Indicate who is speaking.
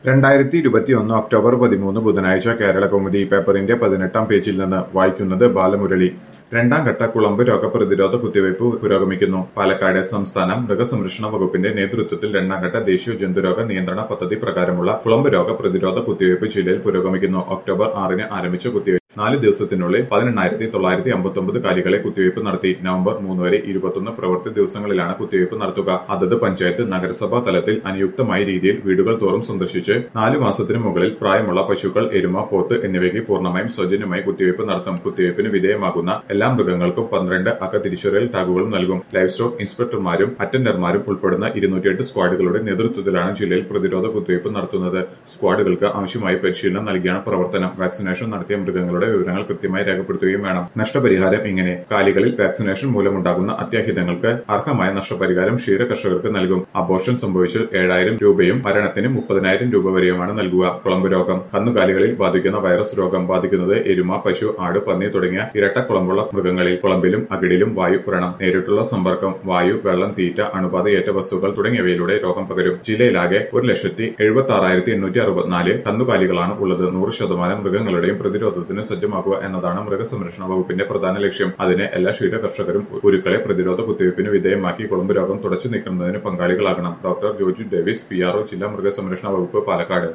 Speaker 1: രണ്ടായിരത്തി ഇരുപത്തിയൊന്ന് ഒക്ടോബർ പതിമൂന്ന് ബുധനാഴ്ച കേരള കൗമുദി പേപ്പറിന്റെ പതിനെട്ടാം പേജിൽ നിന്ന് വായിക്കുന്നത് ബാലമുരളി രണ്ടാം ഘട്ട കുളമ്പ് രോഗപ്രതിരോധ കുത്തിവയ്പ് പുരോഗമിക്കുന്നു പാലക്കാട് സംസ്ഥാന മൃഗസംരക്ഷണ വകുപ്പിന്റെ നേതൃത്വത്തിൽ രണ്ടാം ഘട്ട ദേശീയ ജന്തുരോഗ നിയന്ത്രണ പദ്ധതി പ്രകാരമുള്ള കുളമ്പ് രോഗ പ്രതിരോധ കുത്തിവയ്പ് ജില്ലയിൽ പുരോഗമിക്കുന്നു ഒക്ടോബർ ആറിന് ആരംഭിച്ച കുത്തിവയ്പ് നാല് ദിവസത്തിനുള്ളിൽ പതിനെണ്ണായിരത്തി തൊള്ളായിരത്തി അമ്പത്തൊമ്പത് കാലികളെ കുത്തിവയ്പ് നടത്തി നവംബർ മൂന്ന് വരെ ഇരുപത്തൊന്ന് പ്രവൃത്തി ദിവസങ്ങളിലാണ് കുത്തിവയ്പ് നടത്തുക അതത് പഞ്ചായത്ത് നഗരസഭാ തലത്തിൽ അനുയുക്തമായ രീതിയിൽ വീടുകൾ തോറും സന്ദർശിച്ച് നാലു മാസത്തിന് മുകളിൽ പ്രായമുള്ള പശുക്കൾ എരുമ പോത്ത് എന്നിവയ്ക്ക് പൂർണ്ണമായും സൗജന്യമായി കുത്തിവയ്പ് നടത്തും കുത്തിവയ്പ്പിന് വിധേയമാകുന്ന എല്ലാ മൃഗങ്ങൾക്കും പന്ത്രണ്ട് അക്ക തിരിച്ചറിയൽ ടാഗുകളും നൽകും ലൈഫ് സ്റ്റോക്ക് ഇൻസ്പെക്ടർമാരും അറ്റൻഡർമാരും ഉൾപ്പെടുന്ന ഇരുന്നൂറ്റിയെട്ട് സ്ക്വാഡുകളുടെ നേതൃത്വത്തിലാണ് ജില്ലയിൽ പ്രതിരോധ കുത്തിവയ്പ് നടത്തുന്നത് സ്ക്വാഡുകൾക്ക് ആവശ്യമായ പരിശീലനം നൽകിയാണ് പ്രവർത്തനം വാക്സിനേഷൻ നടത്തിയ മൃഗങ്ങളുടെ വിവരങ്ങൾ കൃത്യമായി രേഖപ്പെടുത്തുകയും വേണം നഷ്ടപരിഹാരം ഇങ്ങനെ കാലികളിൽ വാക്സിനേഷൻ മൂലമുണ്ടാകുന്ന അത്യാഹിതങ്ങൾക്ക് അർഹമായ നഷ്ടപരിഹാരം ക്ഷീര കർഷകർക്ക് നൽകും അബോർഷൻ സംഭവിച്ചാൽ ഏഴായിരം രൂപയും മരണത്തിന് മുപ്പതിനായിരം രൂപ വരെയുമാണ് നൽകുക കുളമ്പ് രോഗം കന്നുകാലികളിൽ ബാധിക്കുന്ന വൈറസ് രോഗം ബാധിക്കുന്നത് എരുമ പശു ആട് പന്നി തുടങ്ങിയ ഇരട്ട കുളമ്പുള്ള മൃഗങ്ങളിൽ കുളമ്പിലും അകിടിലും വായു വ്രണം നേരിട്ടുള്ള സമ്പർക്കം വായു വെള്ളം തീറ്റ അണുബാധയേറ്റ വസ്തുക്കൾ തുടങ്ങിയവയിലൂടെ രോഗം പകരും ജില്ലയിലാകെ ഒരു ലക്ഷത്തി എഴുപത്തി ആറായിരത്തി എണ്ണൂറ്റി അറുപത്തിനാല് കന്നുകാലികളാണ് ഉള്ളത് നൂറ് ശതമാനം മൃഗങ്ങളുടെയും പ്രതിരോധത്തിന് സജ്ജമാക്കുക എന്നതാണ് മൃഗസംരക്ഷണ വകുപ്പിന്റെ പ്രധാന ലക്ഷ്യം അതിന് എല്ലാ ക്ഷീര കർഷകരും ഉരുക്കളെ പ്രതിരോധ കുത്തിവയ്പ്പിന് വിധേയമാക്കി കുളമ്പ് രോഗം തുടച്ചു നീക്കുന്നതിന് പങ്കാളികളാകണം doctor George Davis P RO ജില്ലാ മൃഗസംരക്ഷണ വകുപ്പ് പാലക്കാട്